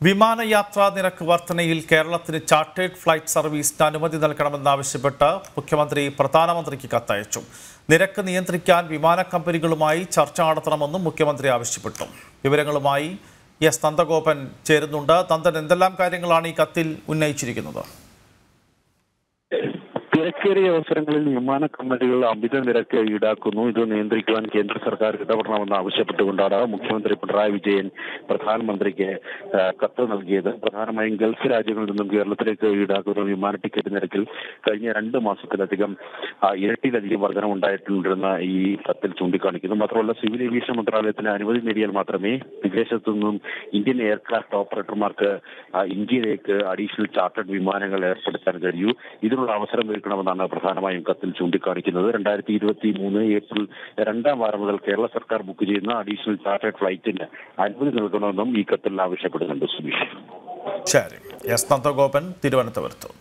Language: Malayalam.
വിമാനയാത്രാ നിരക്ക് വർധനയിൽ കേരളത്തിന് ചാർട്ടേഡ് ഫ്ലൈറ്റ് സർവീസിന് അനുമതി നൽകണമെന്നാവശ്യപ്പെട്ട് മുഖ്യമന്ത്രി പ്രധാനമന്ത്രിക്ക് കത്തയച്ചു നിരക്ക് നിയന്ത്രിക്കാൻ വിമാന കമ്പനികളുമായി ചർച്ച നടത്തണമെന്നും മുഖ്യമന്ത്രി ആവശ്യപ്പെട്ടു വിവരങ്ങളുമായി എസ് നന്ദഗോപൻ ചേരുന്നുണ്ട് നന്ദൻ എന്തെല്ലാം കാര്യങ്ങളാണ് ഈ കത്തിൽ ഉന്നയിച്ചിരിക്കുന്നത് തിരക്കേറിയ അവസരങ്ങളിൽ വിമാന കമ്പനികൾ അമിത നിരക്ക് ഈടാക്കുന്നു ഇത് നിയന്ത്രിക്കുവാൻ കേന്ദ്ര സർക്കാർ ഇടപെടണമെന്ന് ആവശ്യപ്പെട്ടുകൊണ്ടാണ് മുഖ്യമന്ത്രി പിണറായി വിജയൻ പ്രധാനമന്ത്രിക്ക് ആ, കത്ത് നൽകിയത് പ്രധാനമായും ഗൾഫ് രാജ്യങ്ങളിൽ നിന്നും കേരളത്തിലേക്ക് ഈടാക്കുന്ന വിമാന ടിക്കറ്റ് നിരക്കിൽ കഴിഞ്ഞ രണ്ട് മാസത്തിലധികം ആ, ഇരട്ടിയിലധികം വർധനം ഉണ്ടായിട്ടുണ്ടെന്ന് ഈ കത്തിൽ ചൂണ്ടിക്കാണിക്കുന്നു മാത്രമല്ല സിവിൽ ഏവിയേഷൻ മന്ത്രാലയത്തിന് അനുമതി നേടിയാൽ മാത്രമേ വിദേശത്തു നിന്നും ഇന്ത്യൻ എയർക്രാഫ്റ്റ് ഓപ്പറേറ്റർമാർക്ക് ആ, ഇന്ത്യയിലേക്ക് അഡീഷണൽ ചാർട്ടേഡ് വിമാനങ്ങൾ ഏർപ്പെടുത്താൻ കഴിയൂ ഇതിനുള്ള അവസരം ഒരുക്കണമെന്നാണ് പ്രധാനമായും കത്തിൽ ചൂണ്ടിക്കാണിക്കുന്നത് രണ്ടായിരത്തി ഇരുപത്തി മൂന്ന് ഏപ്രിൽ രണ്ടാം വാരം മുതൽ കേരള സർക്കാർ ബുക്ക് ചെയ്യുന്ന അഡീഷണൽ ചാർട്ടേഡ് ഫ്ലൈറ്റിന് അനുമതി നൽകണമെന്നും ഈ കത്തിൽ ആവശ്യപ്പെടുന്നുണ്ട് സുബീഷ് ശരി എസ് നന്ദഗോപൻ തിരുവനന്തപുരത്ത്